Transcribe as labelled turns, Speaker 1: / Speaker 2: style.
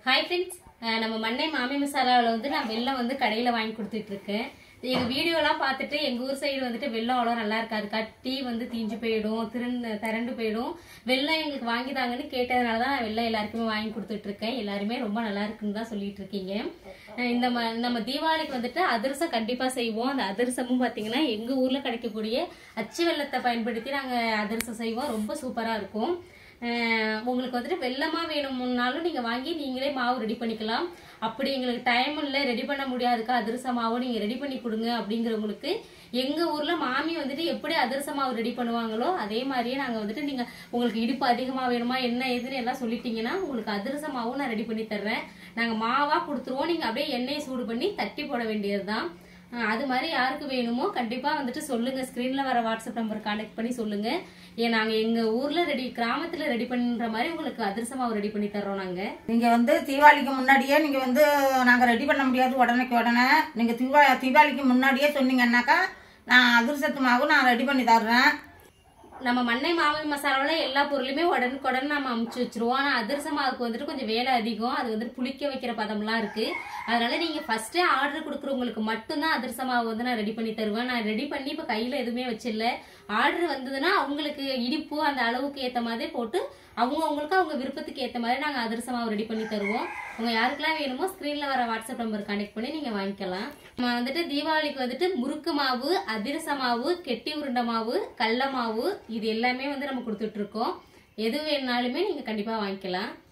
Speaker 1: hi friends நம்ம மண்ணை மாமி மசாலாவில் வந்து நான் வெல்லம் வந்து கடையில் வாங்கி கொடுத்துட்டு இருக்கேன் எங்கள் வீடியோலாம் பார்த்துட்டு எங்கள் ஊர் சைடு வந்துட்டு வெல்லம் அவ்வளோ நல்லா இருக்காது கட்டி வந்து தீஞ்சு போயிடும் திரண்டு திரண்டு போயிடும் வெல்லம் எங்களுக்கு வாங்கி தாங்கன்னு கேட்டதுனால தான் நான் வெல்லம் எல்லாருக்குமே வாங்கி கொடுத்துட்டு இருக்கேன் எல்லாருமே ரொம்ப நல்லா இருக்குன்னு தான் சொல்லிட்டு இருக்கீங்க அஹ் இந்த ம நம்ம தீபாவளிக்கு வந்துட்டு அதிரசம் கண்டிப்பாக செய்வோம் அந்த அதிரசமும் பார்த்தீங்கன்னா எங்கள் ஊரில் கிடைக்கக்கூடிய அச்சு வெல்லத்தை பயன்படுத்தி நாங்கள் அதிரசம் செய்வோம் ரொம்ப சூப்பராக இருக்கும் அஹ் உங்களுக்கு வந்துட்டு வெள்ளமா வேணும்னாலும் நீங்க வாங்கி நீங்களே மாவு ரெடி பண்ணிக்கலாம் அப்படி எங்களுக்கு டைம் இல்லை ரெடி பண்ண முடியாதுக்கா அதிரச மாவு நீங்க ரெடி பண்ணி கொடுங்க அப்படிங்கிறவங்களுக்கு எங்க ஊர்ல மாமி வந்துட்டு எப்படி அதிரச மாவு ரெடி பண்ணுவாங்களோ அதே மாதிரியே நாங்க வந்துட்டு நீங்க உங்களுக்கு இடுப்பு அதிகமா வேணுமா என்ன ஏதுன்னு எல்லாம் சொல்லிட்டீங்கன்னா உங்களுக்கு அதிரச மாவும் நான் ரெடி பண்ணி தர்றேன் நாங்க மாவா கொடுத்துருவோம் நீங்க அப்படியே எண்ணெயை சூடு பண்ணி தட்டி போட வேண்டியதுதான் அஹ் அது மாதிரி யாருக்கு வேணுமோ கண்டிப்பா வந்துட்டு சொல்லுங்க ஸ்கிரீன்ல வர வாட்ஸ்அப் நம்பர் கான்டாக்ட் பண்ணி சொல்லுங்க ஏன் நாங்க எங்க ஊர்ல ரெடி கிராமத்துல ரெடி பண்ற மாதிரி உங்களுக்கு அதிரசமாவு ரெடி பண்ணி தர்றோம் நாங்க
Speaker 2: நீங்க வந்து தீபாவளிக்கு முன்னாடியே நீங்க வந்து நாங்க ரெடி பண்ண முடியாது உடனேக்கு உடனே நீங்க தீபா தீபாவளிக்கு முன்னாடியே சொன்னீங்கன்னாக்கா நான் அதிர்சத்து மாவு நான் ரெடி பண்ணி தர்றேன்
Speaker 1: நம்ம மண்ணை மாமி மசாலாவில் எல்லா பொருளுமே உடனுக்குடன் நம்ம அமுச்சு வச்சிருவோம் ஆனால் அதிரச மாவுக்கு வந்துட்டு கொஞ்சம் வேலை அதிகம் அது வந்துட்டு புளிக்க வைக்கிற பதம்லாம் இருக்கு அதனால நீங்க ஃபர்ஸ்டே ஆர்டர் கொடுக்குறவங்களுக்கு மட்டும்தான் அதிரச மாவு வந்து நான் ரெடி பண்ணி தருவேன் நான் ரெடி பண்ணி இப்போ கையில் எதுவுமே வச்சிடல ஆர்டர் வந்ததுன்னா அவங்களுக்கு இடிப்பு அந்த அளவுக்கு ஏற்ற மாதிரி போட்டு அவங்க அவங்களுக்கு அவங்க விருப்பத்துக்கு ஏற்ற மாதிரி நாங்கள் அதிரச மாவு ரெடி பண்ணி தருவோம் உங்க யாருக்கெல்லாம் வேணுமோ ஸ்க்ரீனில் வர வாட்ஸ்அப் நம்பர் கனெக்ட் பண்ணி நீங்கள் வாங்கிக்கலாம் நம்ம வந்துட்டு தீபாவளிக்கு வந்துட்டு முறுக்கு மாவு அதிரச மாவு கெட்டி உருண்டை மாவு கடல மாவு இது எல்லாமே வந்து நம்ம கொடுத்துட்டு இருக்கோம் எது வேணுனாலுமே நீங்கள் கண்டிப்பாக வாங்கிக்கலாம்